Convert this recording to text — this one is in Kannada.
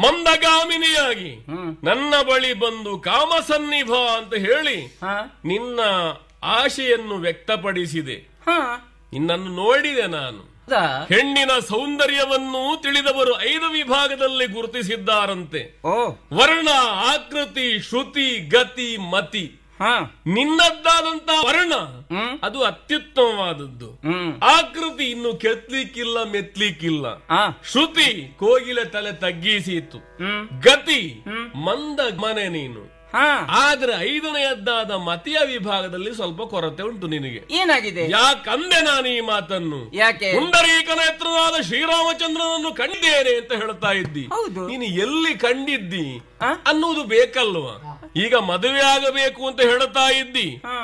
ಮಂದಗಾಮಿನಿಯಾಗಿ ಹ್ಮ್ ನನ್ನ ಬಳಿ ಬಂದು ಕಾಮಸನ್ನಿಭ ಅಂತ ಹೇಳಿ ಹಾ ನಿನ್ನ ಆಶೆಯನ್ನು ವ್ಯಕ್ತಪಡಿಸಿದೆ ಹಾ ನಿನ್ನನ್ನು ನೋಡಿದೆ ನಾನು ಹೌದಾ? ಹೆಣ್ಣಿನ ಸೌಂದರ್ಯವನ್ನು ತಿಳಿದವರು ಐದು ವಿಭಾಗದಲ್ಲಿ ಗುರುತಿಸಿದ್ದಾರಂತೆ ಓ ವರ್ಣ ಆಕೃತಿ ಶ್ರುತಿ ಗತಿ ಮತಿ ಹಾ ನಿನ್ನದ್ದಾದಂತ ವರ್ಣ ಹ್ಮ್ ಅದು ಅತ್ಯುತ್ತಮವಾದದ್ದು ಹ್ಮ್ ಆಕೃತಿ ಇನ್ನು ಕೆತ್ಲಿಕ್ಕಿಲ್ಲ ಮೆತ್ಲಿಕ್ಕಿಲ್ಲ ಆ ಶ್ರುತಿ ಕೋಗಿಲೆ ತಲೆ ತಗ್ಗಿಸಿತ್ತು ಹ್ಮ್ ಗತಿ ಮಂದ ಮನೆ ನೀನು ಹಾ ಆದ್ರೆ ಐದನೆಯದ್ದಾದ ಮತಿಯ ವಿಭಾಗದಲ್ಲಿ ಸ್ವಲ್ಪ ಕೊರತೆ ಉಂಟು ನಿನಗೆ ಏನಾಗಿದೆ ಯಾಕಂದೆ ನಾನು ಈ ಮಾತನ್ನು ಯಾಕೆ ಪುಂಡರೀಕನ ಎತ್ತರವಾದ ಶ್ರೀರಾಮಚಂದ್ರನನ್ನು ಕಂಡಿದ್ದೇನೆ ಅಂತ ಹೇಳ್ತಾ ಇದ್ದಿ ಹೌದು. ನೀನು ಎಲ್ಲಿ ಕಂಡಿದ್ದಿ ಆ? ಅನ್ನುವುದು ಬೇಕಲ್ವಾ ಈಗ ಮದುವೆ ಆಗಬೇಕು ಅಂತ ಹೇಳ್ತಾ ಇದ್ದಿ ಹಾ